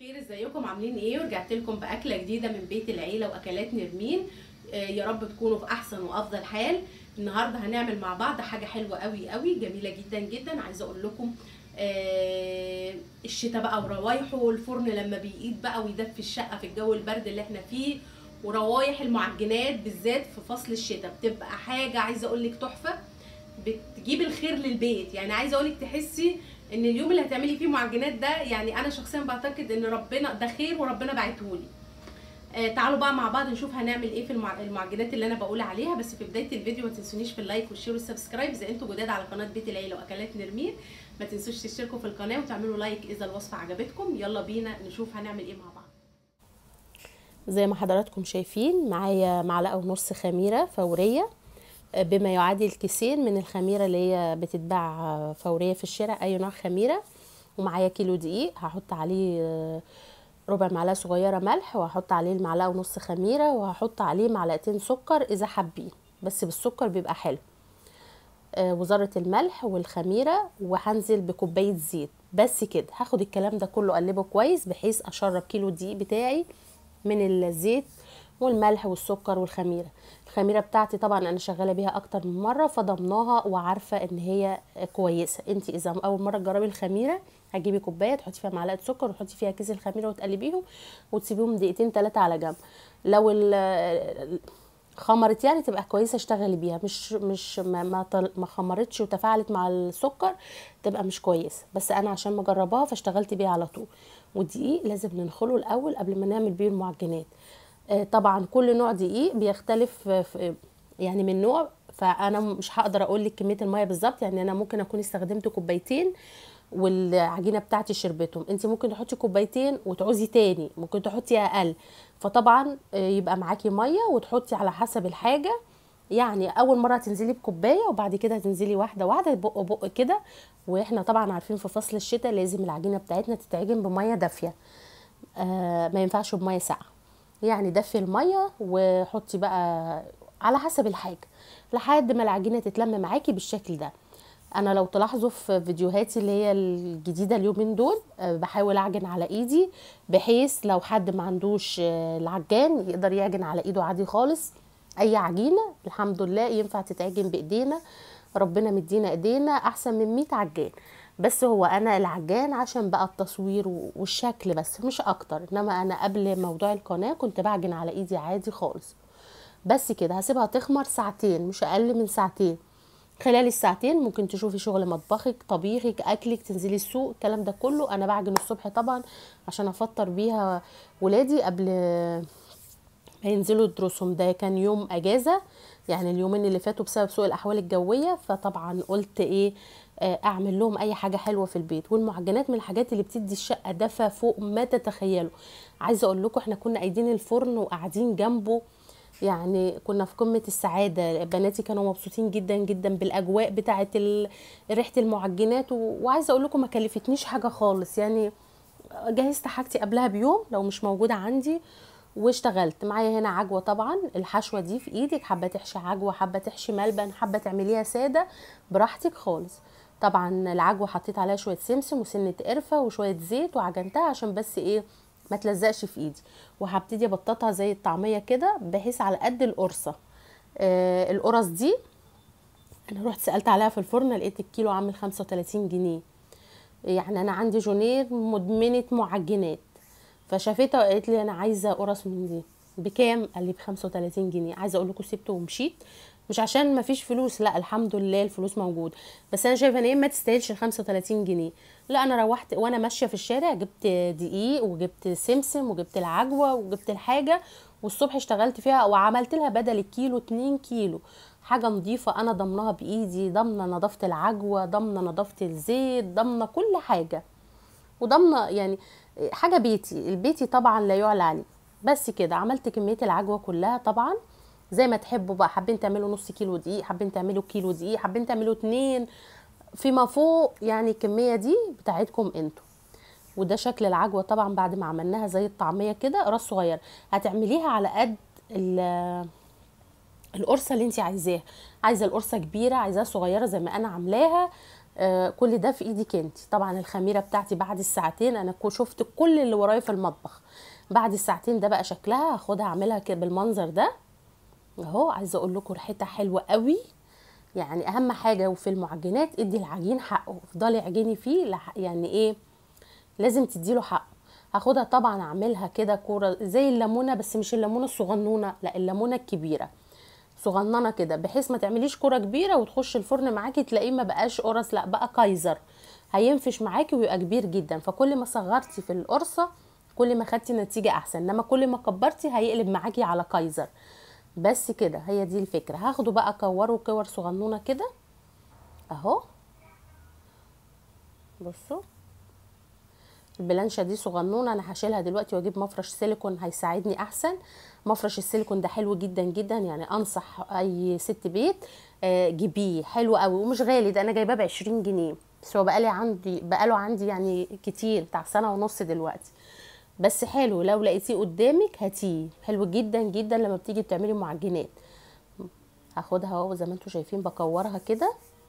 خير ازيكم عاملين ايه ورجعت لكم باكله جديده من بيت العيله واكلات نرمين آه، يا رب تكونوا في احسن وافضل حال النهارده هنعمل مع بعض حاجه حلوه قوي قوي جميله جدا جدا عايزه اقول لكم آه، الشتاء بقى وروايحه والفرن لما بيقيد بقى ويدفي الشقه في الجو البرد اللي احنا فيه وروايح المعجنات بالذات في فصل الشتاء بتبقى حاجه عايزه اقول لك تحفه بتجيب الخير للبيت يعني عايزه اقول لك تحسي ان اليوم اللي هتعملي فيه معجنات ده يعني انا شخصيا بعتقد ان ربنا ده خير وربنا بعتهولي آه تعالوا بقى مع بعض نشوف هنعمل ايه في المع- المعجنات اللي انا بقول عليها بس في بدايه الفيديو ما تنسونيش في اللايك والشير والسبسكرايب اذا انتوا جداد على قناه بيت العيله واكلات نرمين ما تنسوش تشتركوا في القناه وتعملوا لايك اذا الوصفه عجبتكم يلا بينا نشوف هنعمل ايه مع بعض زي ما حضراتكم شايفين معايا معلقه ونص خميره فوريه بما يعادل كيسين من الخميره اللي هي بتتباع فوريه في الشارع اي نوع خميره ومعايا كيلو دقيق هحط عليه ربع معلقه صغيره ملح وهحط عليه المعلقه ونص خميره وهحط عليه معلقتين سكر اذا حابين بس بالسكر بيبقى حلو آه، وذره الملح والخميره وهنزل بكوبايه زيت بس كده هاخد الكلام ده كله اقلبه كويس بحيث اشرب كيلو الدقيق بتاعي من الزيت والملح والسكر والخميره الخميره بتاعتي طبعا انا شغاله بيها اكتر من مره فضمناها وعارفه ان هي كويسه انت اذا اول مره تجربي الخميره هتجيبي كوبايه تحطي فيها معلقه سكر وتحطي فيها كيس الخميره وتقلبيهم وتسيبيهم دقيقتين ثلاثه على جنب لو ال- خمرت يعني تبقى كويسه اشتغلي بيها مش مش ما ما, طل- ما خمرتش وتفاعلت مع السكر تبقى مش كويسه بس انا عشان مجرباها فاشتغلت بيها على طول والدقيق لازم ننخله الاول قبل ما نعمل بيه المعجنات آه، طبعا كل نوع دقيق بيختلف آه، في يعني من نوع فانا مش هقدر اقول لك كميه الميه بالظبط يعني انا ممكن اكون استخدمت كوبايتين والعجينه بتاعتي شربتهم انت ممكن تحطي كوبايتين وتعوزي تاني ممكن تحطي اقل فطبعا آه، يبقى معاكي ميه وتحطي على حسب الحاجه يعني اول مره تنزلي بكوبايه وبعد كده تنزلي واحده واحده بق بق كده واحنا طبعا عارفين في فصل الشتاء لازم العجينه بتاعتنا تتعجن بميه دافيه آه ما ينفعش بميه ساقعه يعني دفي الميه وحطي بقى على حسب الحاجه لحد ما العجينه تتلم معاكي بالشكل ده انا لو تلاحظوا في فيديوهاتي اللي هي الجديده اليومين دول آه، بحاول اعجن على ايدي بحيث لو حد ما عندوش آه، العجان يقدر يعجن على ايده عادي خالص اي عجينه الحمد لله ينفع تتعجن بايدينا ربنا مدينا ايدينا احسن من 100 عجان بس هو انا العجان عشان بقى التصوير و- والشكل بس مش اكتر انما انا قبل موضوع القناه كنت بعجن على ايدي عادي خالص بس كده هسيبها تخمر ساعتين مش اقل من ساعتين خلال الساعتين ممكن تشوفي شغل مطبخك طبيخك اكلك تنزلي السوق الكلام ده كله انا بعجن الصبح طبعا عشان افطر بيها ولادي قبل هينزلوا دروسهم ده كان يوم اجازه يعني اليومين اللي فاتوا بسبب سوء الاحوال الجويه فطبعا قلت ايه آه، اعمل لهم اي حاجه حلوه في البيت والمعجنات من الحاجات اللي بتدي الشقه دفى فوق ما تتخيلوا عايزه اقول لكم احنا كنا قايدين الفرن وقاعدين جنبه يعني كنا في قمه السعاده بناتي كانوا مبسوطين جدا جدا بالاجواء بتاعه ال- ريحه المعجنات و- وعايزه اقول لكم ما كلفتنيش حاجه خالص يعني جهزت حاجتي قبلها بيوم لو مش موجوده عندي واشتغلت معايا هنا عجوه طبعا الحشوه دي في ايدك حابه تحشي عجوه حابه تحشي ملبن حابه تعمليها ساده براحتك خالص طبعا العجوه حطيت عليها شويه سمسم وسنه قرفه وشويه زيت وعجنتها عشان بس ايه ما تلزقش في ايدي وهبتدي ابططها زي الطعميه كده بحيث على قد القرصه آه القرص دي انا رحت سالت عليها في الفرن لقيت الكيلو عامل 35 جنيه يعني انا عندي جونير مدمنه معجنات فشافتها وقالت لي انا عايزه قرص من دي بكام قال لي ب 35 جنيه عايزه اقول لكم سبته ومشيت مش عشان ما فيش فلوس لا الحمد لله الفلوس موجود بس انا شايفه ان هي ما تستاهلش ال 35 جنيه لا انا روحت وانا ماشيه في الشارع جبت دقيق وجبت سمسم وجبت العجوه وجبت الحاجه والصبح اشتغلت فيها وعملت لها بدل الكيلو 2 كيلو حاجه نظيفه انا ضمنها بايدي ضامنه نظافه العجوه ضامنه نظافه الزيت ضامنه كل حاجه وضامنه يعني حاجه بيتي البيتي طبعا لا يعلى عليه بس كده عملت كميه العجوه كلها طبعا زي ما تحبوا بقى حابين تعملوا نص كيلو دقيق حابين تعملوا كيلو دقيق حابين تعملوا اتنين فيما فوق يعني الكميه دي بتاعتكم انتوا وده شكل العجوه طبعا بعد ما عملناها زي الطعميه كده راس صغير هتعمليها على قد ال- القرصه اللي انت عايزاها عايزه القرصه كبيره عايزاها صغيره زي ما انا عاملاها آه كل ده في ايدك انت طبعا الخميره بتاعتي بعد الساعتين انا كو- شفت كل اللي ورايا في المطبخ بعد الساعتين ده بقى شكلها هاخدها اعملها كده بالمنظر ده اهو عايزه اقول لكم ريحتها حلوه قوي يعني اهم حاجه وفي المعجنات ادي العجين حقه افضلي اعجني فيه لح- يعني ايه لازم تديله حقه هاخدها طبعا اعملها كده كوره زي الليمونه بس مش الليمونه الصغنونه لا الليمونه الكبيره صغننه كده بحيث ما تعمليش كوره كبيره وتخش الفرن معاكي تلاقيه ما بقاش قرص لا بقى كايزر هينفش معاكي ويبقى كبير جدا فكل ما صغرتي في القرصه كل ما خدتي نتيجه احسن انما كل ما كبرتي هيقلب معاكي على كايزر بس كده هي دي الفكره هاخده بقى اكوره كور صغنونه كده اهو بصوا البلانشه دي صغنونه انا هشيلها دلوقتي واجيب مفرش سيليكون هيساعدني احسن مفرش السيليكون ده حلو جدا جدا يعني انصح اي ست بيت آه، جيبيه حلو قوي ومش غالي ده انا جايباه ب 20 جنيه بس هو بقالي عندي بقاله عندي يعني كتير بتاع سنه ونص دلوقتي بس حلو لو لقيتيه قدامك هاتيه حلو جدا جدا لما بتيجي بتعملي معجنات هاخدها اهو زي ما انتم شايفين بكورها كده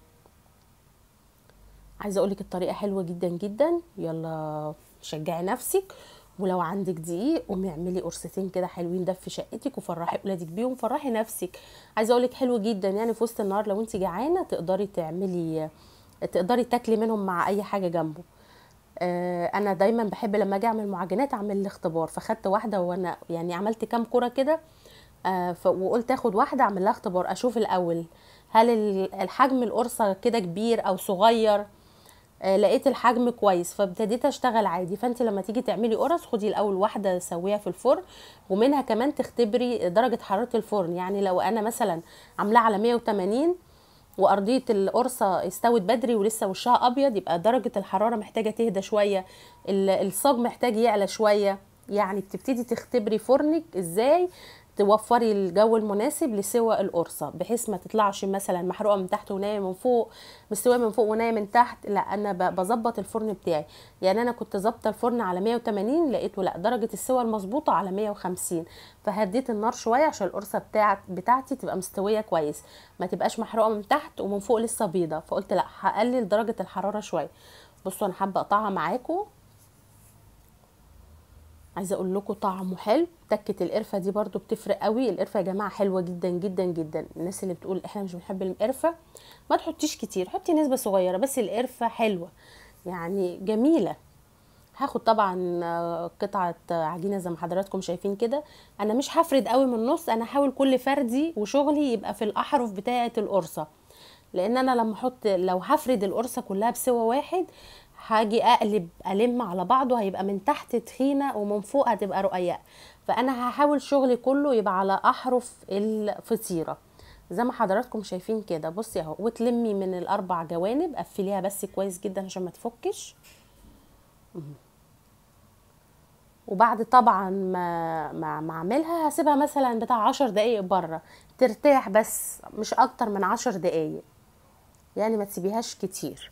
عايزه اقولك الطريقه حلوه جدا جدا يلا شجعي نفسك ولو عندك دقيق قومي اعملي قرصتين كده حلوين ده في شقتك وفرحي اولادك بيهم وفرحي نفسك عايزه اقولك حلو جدا يعني في وسط النهار لو انت جعانه تقدري تعملي تقدري تاكلي منهم مع اي حاجه جنبه آه، انا دايما بحب لما اجي اعمل معجنات اعمل الاختبار فخدت واحده وانا يعني عملت كام كوره كده آه، ف- وقلت اخد واحده اعمل لها اختبار اشوف الاول هل ال- الحجم القرصه كده كبير او صغير آه، لقيت الحجم كويس فابتديت اشتغل عادي فانت لما تيجي تعملي قرص خدي الاول واحده سويها في الفرن ومنها كمان تختبري درجه حراره الفرن يعني لو انا مثلا عاملاها على 180 وارضيه القرصه استوت بدري ولسه وشها ابيض يبقى درجه الحراره محتاجه تهدى شويه ال- الصاج محتاج يعلى شويه يعني بتبتدي تختبري فرنك ازاي توفري الجو المناسب لسوى القرصه بحيث ما تطلعش مثلا محروقه من تحت ونايه من فوق مستويه من فوق ونايه من تحت لا انا ب- بظبط الفرن بتاعي يعني انا كنت ظابطه الفرن على 180 لقيته لا درجه السوى المظبوطه على 150 فهديت النار شويه عشان القرصه بتاعت بتاعتي تبقى مستويه كويس ما تبقاش محروقه من تحت ومن فوق لسه بيضه فقلت لا هقلل درجه الحراره شويه بصوا انا حابه اقطعها معاكم عايزه اقول لكم طعمه حلو تكه القرفه دي برضو بتفرق قوي القرفه يا جماعه حلوه جدا جدا جدا الناس اللي بتقول احنا مش بنحب القرفه ما تحطيش كتير حطي نسبه صغيره بس القرفه حلوه يعني جميله هاخد طبعا آه، قطعه آه، عجينه زي ما حضراتكم شايفين كده انا مش هفرد قوي من النص انا هحاول كل فردي وشغلي يبقى في الاحرف بتاعه القرصه لان انا لما احط لو هفرد القرصه كلها بسوى واحد هاجي اقلب الم على بعضه هيبقى من تحت تخينه ومن فوق هتبقى رقيقه فانا هحاول شغلي كله يبقى على احرف الفطيره زي ما حضراتكم شايفين كده بصي اهو وتلمي من الاربع جوانب قفليها بس كويس جدا عشان ما تفكش وبعد طبعا ما ما ما اعملها هسيبها مثلا بتاع عشر دقايق بره ترتاح بس مش اكتر من عشر دقايق يعني ما تسيبيهاش كتير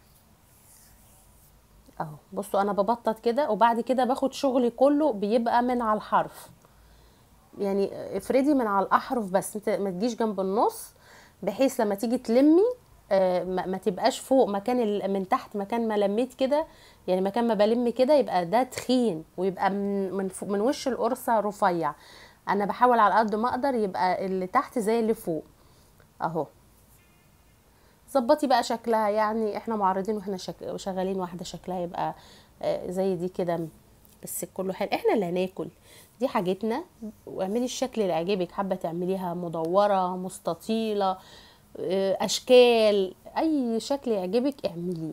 اهو بصوا انا ببطط كده وبعد كده باخد شغلي كله بيبقى من على الحرف يعني افردي من على الاحرف بس انت ما تجيش جنب النص بحيث لما تيجي تلمي آه، ما ما تبقاش فوق مكان ال- من تحت مكان ما لميت كده يعني مكان ما بلم كده يبقى ده تخين ويبقى من من, فوق- من وش القرصه رفيع انا بحاول على قد ما اقدر يبقى اللي تحت زي اللي فوق اهو ظبطي بقى شكلها يعني احنا معرضين واحنا شك... شغالين واحده شكلها يبقى آه، زي دي كده بس كله حلو احنا اللي هناكل دي حاجتنا واعملي الشكل اللي يعجبك حابه تعمليها مدوره مستطيله آه، اشكال اي شكل يعجبك اعمليه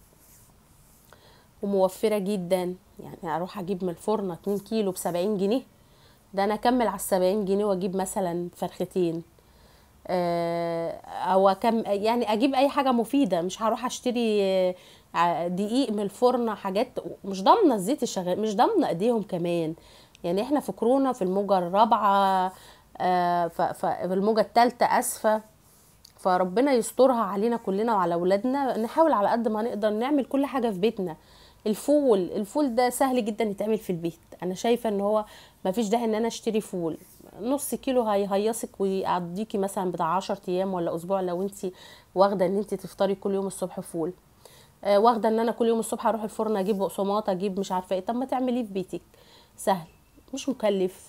وموفره جدا يعني اروح اجيب من الفرن 2 كيلو ب 70 جنيه ده انا اكمل على 70 جنيه واجيب مثلا فرختين آه، او كم يعني اجيب اي حاجه مفيده مش هروح اشتري آه، ع- دقيق من الفرن حاجات مش ضامنه الزيت الشغال مش ضامنه ايديهم كمان يعني احنا في كورونا في الموجه الرابعه آه، ف- ف- في الموجه الثالثه اسفه فربنا يسترها علينا كلنا وعلى اولادنا نحاول على قد ما نقدر نعمل كل حاجه في بيتنا الفول الفول ده سهل جدا يتعمل في البيت انا شايفه ان هو ما فيش داعي ان انا اشتري فول نص كيلو هيهيصك ويقضيكي مثلا بتاع 10 ايام ولا اسبوع لو انت واخده ان انت تفطري كل يوم الصبح فول آه، واخده ان انا كل يوم الصبح اروح الفرن اجيب بقسماط اجيب مش عارفه ايه طب ما تعمليه في بيتك سهل مش مكلف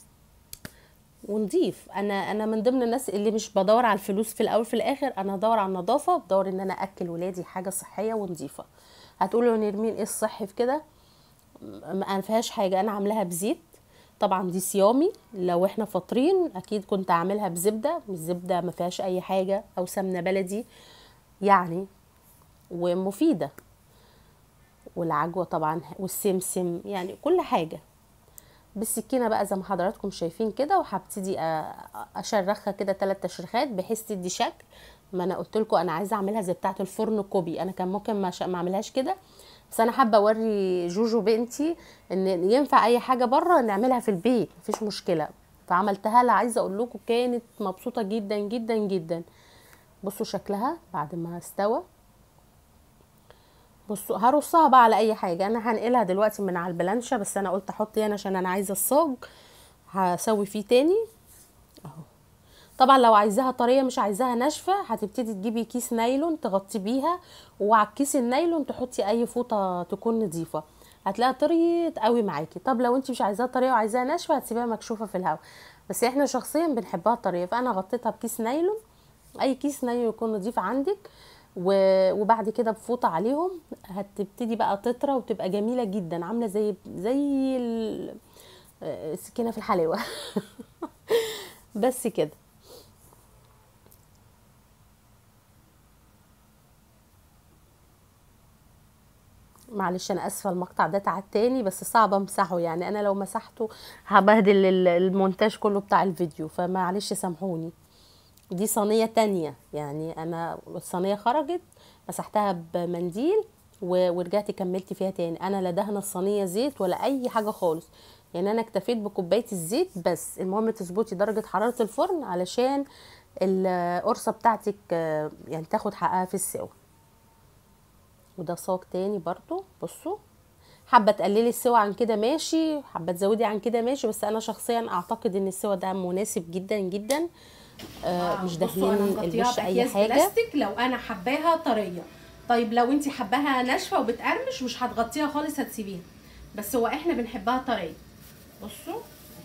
ونضيف انا انا من ضمن الناس اللي مش بدور على الفلوس في الاول في الاخر انا بدور على النظافه بدور ان انا اكل ولادي حاجه صحيه ونظيفه هتقولوا يا نرمين ايه الصحي في كده ما فيهاش حاجه انا عاملاها بزيت طبعا دي صيامي لو احنا فاطرين اكيد كنت اعملها بزبده الزبده ما فيهاش اي حاجه او سمنه بلدي يعني ومفيده والعجوه طبعا والسمسم يعني كل حاجه بالسكينه بقى زي ما حضراتكم شايفين كده وهبتدي أ- اشرخها كده ثلاث تشريخات بحيث تدي شكل ما انا قلت لكم انا عايزه اعملها زي بتاعه الفرن كوبي انا كان ممكن ما, ش- ما اعملهاش كده بس انا حابه اوري جوجو بنتي ان ينفع اي حاجه بره نعملها في البيت مفيش مشكله فعملتها لها عايزه اقول لكم كانت مبسوطه جدا جدا جدا بصوا شكلها بعد ما استوى بصوا هرصها بقى على اي حاجه انا هنقلها دلوقتي من على البلانشه بس انا قلت احط هنا عشان انا عايزه الصاج هسوي فيه تاني اهو طبعا لو عايزاها طريه مش عايزاها ناشفه هتبتدي تجيبي كيس نايلون تغطي بيها وعلى الكيس النايلون تحطي اي فوطه تكون نظيفه هتلاقيها طريت قوي معاكي طب لو انت مش عايزاها طريه وعايزاها ناشفه هتسيبيها مكشوفه في الهواء بس احنا شخصيا بنحبها طريه فانا غطيتها بكيس نايلون اي كيس نايلون يكون نظيف عندك و- وبعد كده بفوطه عليهم هتبتدي بقى تطرى وتبقى جميله جدا عامله زي زي ال- آه، السكينه في الحلاوه بس كده معلش انا اسفه المقطع ده تعب تاني بس صعب امسحه يعني انا لو مسحته هبهدل ال- المونتاج كله بتاع الفيديو فمعلش سامحوني دي صينية تانية يعني انا الصينية خرجت مسحتها بمنديل و- ورجعت كملت فيها تاني انا لا دهنه الصينية زيت ولا اي حاجة خالص يعني انا اكتفيت بكوباية الزيت بس المهم تظبطي درجة حرارة الفرن علشان القرصة بتاعتك آه، يعني تاخد حقها في السوا وده صاج تاني برضو بصوا حابه تقللي السوا عن كده ماشي حابه تزودي عن كده ماشي بس انا شخصيا اعتقد ان السوا ده مناسب جدا جدا آه مش بصوا انا دهنين مغطياها الوش اي باكياس حاجه بلاستيك لو انا حباها طريه طيب لو انت حباها ناشفه وبتقرمش مش هتغطيها خالص هتسيبيها بس هو احنا بنحبها طريه بصوا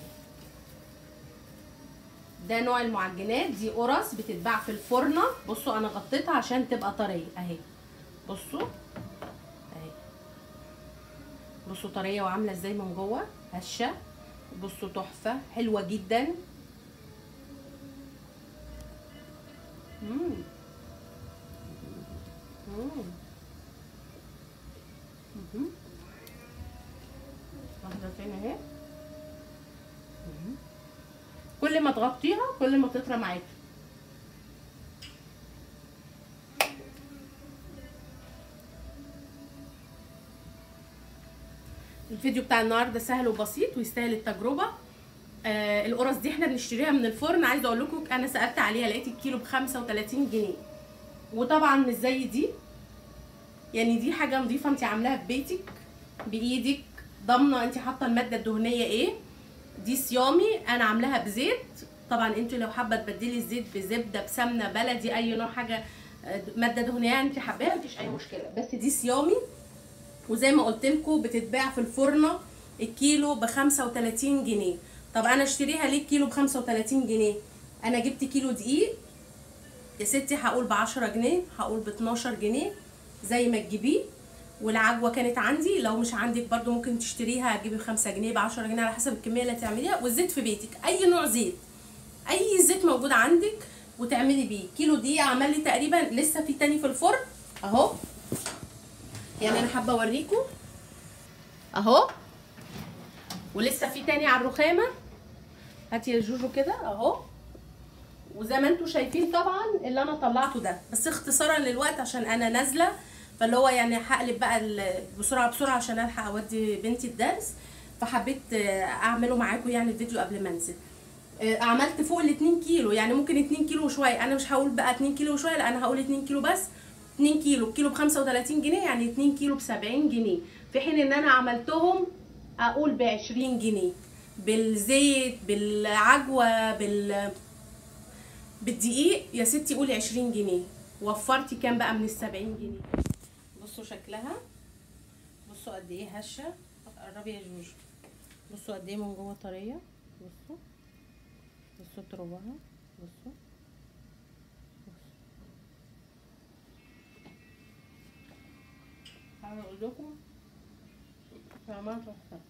ده نوع المعجنات دي قرص بتتباع في الفرنه بصوا انا غطيتها عشان تبقى طريه اهي بصوا اهي بصوا طريه وعامله ازاي من جوه هشه بصوا تحفه حلوه جدا مم. مم. مهم. واحدة تاني اهي مهم. كل ما تغطيها كل ما تطرى معاكي الفيديو بتاع النهارده سهل وبسيط ويستاهل التجربه آه القرص دي احنا بنشتريها من الفرن عايزه اقول لكم انا سالت عليها لقيت الكيلو ب 35 جنيه وطبعا مش زي دي يعني دي حاجه نظيفه انت عاملاها في بيتك بايدك ضامنه انت حاطه الماده الدهنيه ايه دي صيامي انا عاملاها بزيت طبعا انت لو حابه تبدلي الزيت بزبده بسمنه بلدي اي نوع حاجه آه، ماده دهنيه انت حباها مفيش اي مشكله بس دي صيامي وزي ما قلت لكم بتتباع في الفرنه الكيلو ب 35 جنيه طب انا اشتريها ليه الكيلو ب 35 جنيه انا جبت كيلو دقيق يا ستي هقول ب 10 جنيه هقول ب 12 جنيه زي ما تجيبيه والعجوه كانت عندي لو مش عندك برضو ممكن تشتريها تجيبي ب 5 جنيه ب 10 جنيه على حسب الكميه اللي هتعمليها والزيت في بيتك اي نوع زيت اي زيت موجود عندك وتعملي بيه كيلو دقيق عمل لي تقريبا لسه في تاني في الفرن اهو يعني انا حابه اوريكم اهو ولسه في تاني على الرخامه هاتي يا جوجو كده اهو وزي ما انتم شايفين طبعا اللي انا طلعته ده بس اختصارا للوقت عشان انا نازله فاللي هو يعني هقلب بقى ال- بسرعه بسرعه عشان الحق اودي بنتي الدرس فحبيت آه، اعمله معاكم يعني الفيديو قبل ما انزل آه، عملت فوق ال 2 كيلو يعني ممكن 2 كيلو وشويه انا مش هقول بقى 2 كيلو وشويه لا انا هقول 2 كيلو بس 2 كيلو كيلو ب 35 جنيه يعني 2 كيلو ب 70 جنيه في حين ان انا عملتهم اقول ب 20 جنيه بالزيت بالعجوه بال بالدقيق يا ستي قولي 20 جنيه وفرتي كام بقى من ال 70 جنيه بصوا شكلها بصوا قد ايه هشه قربي يا جوجو بصوا قد ايه من جوه طريه بصوا بصوا تروها بصوا عايزه اقول لكم طعمها تحفه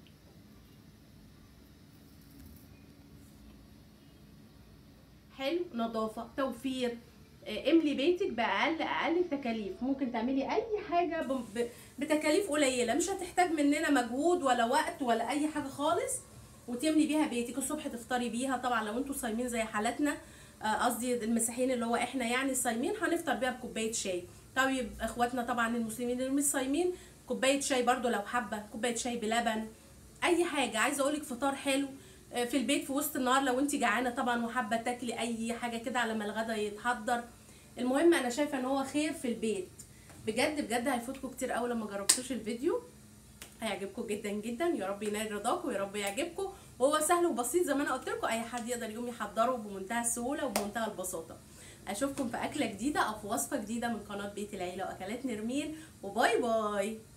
حلو نظافه توفير آه، املي بيتك باقل اقل التكاليف ممكن تعملي اي حاجه ب- ب- بتكاليف قليله مش هتحتاج مننا مجهود ولا وقت ولا اي حاجه خالص وتملي بيها بيتك الصبح تفطري بيها طبعا لو انتوا صايمين زي حالتنا آه، قصدي المسيحيين اللي هو احنا يعني الصايمين هنفطر بيها بكوبايه شاي طيب اخواتنا طبعا المسلمين اللي مش صايمين كوبايه شاي برضو لو حابه كوبايه شاي بلبن اي حاجه عايزه اقولك فطار حلو آه، في البيت في وسط النهار لو انت جعانه طبعا وحابه تاكلي اي حاجه كده على ما الغدا يتحضر المهم انا شايفه ان هو خير في البيت بجد بجد هيفوتكم كتير قوي لما جربتوش الفيديو هيعجبكم جدا جدا يا رب ينال رضاكم ويا رب يعجبكم وهو سهل وبسيط زي ما انا قلت لكم اي حد يقدر يقوم يحضره بمنتهى السهوله وبمنتهى البساطه اشوفكم في اكله جديده او في وصفه جديده من قناه بيت العيله واكلات نرمين وباي باي